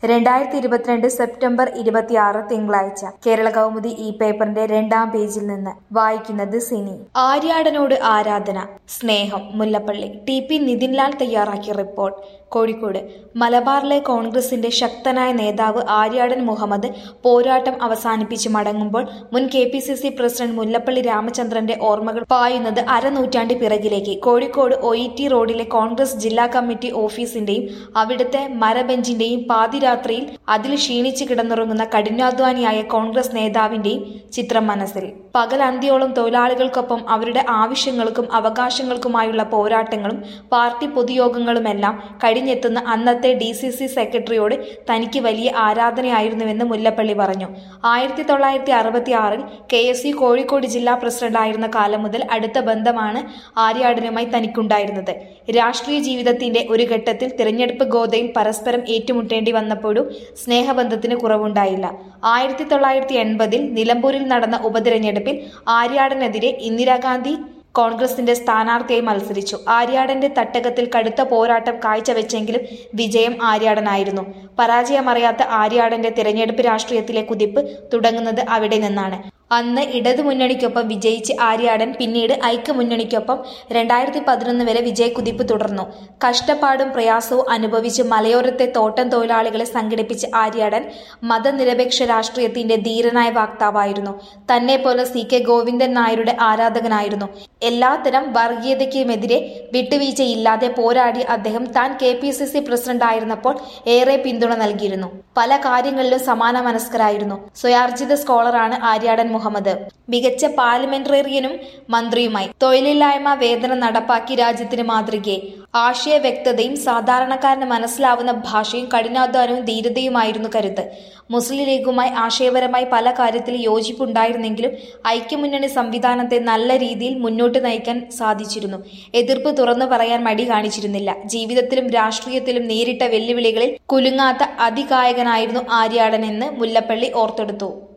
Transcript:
രണ്ടായിരത്തി ഇരുപത്തിരണ്ട് സെപ്റ്റംബർ ഇരുപത്തിയാറ് തിങ്കളാഴ്ച കേരള കൗമുദി ഈ പേപ്പറിന്റെ രണ്ടാം പേജിൽ നിന്ന് വായിക്കുന്നത് സിനി ആര്യാടനോട് ആരാധന സ്നേഹം മുല്ലപ്പള്ളി ടി പി നിതിൻലാൽ തയ്യാറാക്കിയ റിപ്പോർട്ട് കോഴിക്കോട് മലബാറിലെ കോൺഗ്രസിന്റെ ശക്തനായ നേതാവ് ആര്യാടൻ മുഹമ്മദ് പോരാട്ടം അവസാനിപ്പിച്ച് മടങ്ങുമ്പോൾ മുൻ K P C C president Mullappally രാമചന്ദ്രന്റെ ഓർമ്മകൾ പായുന്നത് അരനൂറ്റാണ്ട് പിറകിലേക്ക് കോഴിക്കോട് ഒ ഇ ടി റോഡിലെ കോൺഗ്രസ് ജില്ലാ കമ്മിറ്റി ഓഫീസിന്റെയും അവിടുത്തെ മരബെഞ്ചിന്റെയും പാതിരാത്രിയിൽ അതിൽ ക്ഷീണിച്ച് കിടന്നുറങ്ങുന്ന കഠിനാധ്വാനിയായ കോൺഗ്രസ് നേതാവിന്റെയും ചിത്രം മനസ്സിൽ പകൽ അന്ത്യോളം തൊഴിലാളികൾക്കൊപ്പം അവരുടെ ആവശ്യങ്ങൾക്കും അവകാശങ്ങൾക്കുമായുള്ള പോരാട്ടങ്ങളും പാർട്ടി പൊതുയോഗങ്ങളുമെല്ലാം കഴിഞ്ഞെത്തുന്ന അന്നത്തെ ഡി സി സി സെക്രട്ടറിയോട് തനിക്ക് വലിയ ആരാധനയായിരുന്നുവെന്ന് മുല്ലപ്പള്ളി പറഞ്ഞു ആയിരത്തി തൊള്ളായിരത്തി അറുപത്തി ആറിൽ കെ എസ് യു കോഴിക്കോട് ജില്ലാ പ്രസിഡന്റായിരുന്ന കാലം മുതൽ അടുത്ത ബന്ധമാണ് ആര്യാടനുമായി തനിക്കുണ്ടായിരുന്നത് രാഷ്ട്രീയ ജീവിതത്തിന്റെ ഒരു ഘട്ടത്തിൽ തിരഞ്ഞെടുപ്പ് ഗോതയിൽ പരസ്പരം ഏറ്റുമുട്ടേണ്ടി വന്നപ്പോഴും സ്നേഹബന്ധത്തിന് കുറവുണ്ടായില്ല ആയിരത്തി തൊള്ളായിരത്തി എൺപതിൽ നിലമ്പൂരിൽ നടന്ന ഉപതിരഞ്ഞെടുപ്പിൽ ആര്യാടനെതിരെ ഇന്ദിരാഗാന്ധി കോൺഗ്രസിന്റെ സ്ഥാനാർത്ഥിയായി മത്സരിച്ചു ആര്യാടന്റെ തട്ടകത്തിൽ കടുത്ത പോരാട്ടം കാഴ്ചവെച്ചെങ്കിലും വിജയം ആര്യാടനായിരുന്നു പരാജയമറിയാത്ത ആര്യാടന്റെ തിരഞ്ഞെടുപ്പ് രാഷ്ട്രീയത്തിലെ കുതിപ്പ് തുടങ്ങുന്നത് അവിടെ നിന്നാണ് അന്ന് ഇടതുമുന്നണിക്കൊപ്പം വിജയിച്ച് ആര്യാടൻ പിന്നീട് ഐക്യമുന്നണിക്കൊപ്പം രണ്ടായിരത്തി പതിനൊന്ന് വരെ വിജയക്കുതിപ്പ് തുടർന്നു കഷ്ടപ്പാടും പ്രയാസവും അനുഭവിച്ച് മലയോരത്തെ തോട്ടം തൊഴിലാളികളെ സംഘടിപ്പിച്ച ആര്യാടൻ മതനിരപേക്ഷ രാഷ്ട്രീയത്തിന്റെ ധീരനായ വാക്താവായിരുന്നു തന്നെ പോലെ സി കെ ഗോവിന്ദൻ നായരുടെ ആരാധകനായിരുന്നു എല്ലാത്തരം വർഗീയതയ്ക്കുമെതിരെ വിട്ടുവീഴ്ചയില്ലാതെ പോരാടിയ അദ്ദേഹം താൻ K P C C president ആയിരുന്നപ്പോൾ ഏറെ പിന്തുണ നൽകിയിരുന്നു പല കാര്യങ്ങളിലും സമാന മനസ്കരായിരുന്നു സ്വയാർജിത സ്കോളറാണ് ആര്യാടൻ മുഹമ്മദ് മികച്ച പാർലമെന്റേറിയനും മന്ത്രിയുമായി തൊഴിലില്ലായ്മ വേതനം നടപ്പാക്കി രാജ്യത്തിന് മാതൃകയെ ആശയ വ്യക്തതയും സാധാരണക്കാരന് മനസ്സിലാവുന്ന ഭാഷയും കഠിനാധ്വാനവും ധീരതയുമായിരുന്നു കരുത്ത് മുസ്ലിം ലീഗുമായി ആശയപരമായി പല കാര്യത്തിൽ യോജിപ്പുണ്ടായിരുന്നെങ്കിലും ഐക്യമുന്നണി സംവിധാനത്തെ നല്ല രീതിയിൽ മുന്നോട്ട് നയിക്കാൻ സാധിച്ചിരുന്നു എതിർപ്പ് തുറന്നു പറയാൻ മടി കാണിച്ചിരുന്നില്ല ജീവിതത്തിലും രാഷ്ട്രീയത്തിലും നേരിട്ട വെല്ലുവിളികളിൽ കുലുങ്ങാത്ത അതികായകനായിരുന്നു ആര്യാടൻ എന്ന് മുല്ലപ്പള്ളി ഓർത്തെടുത്തു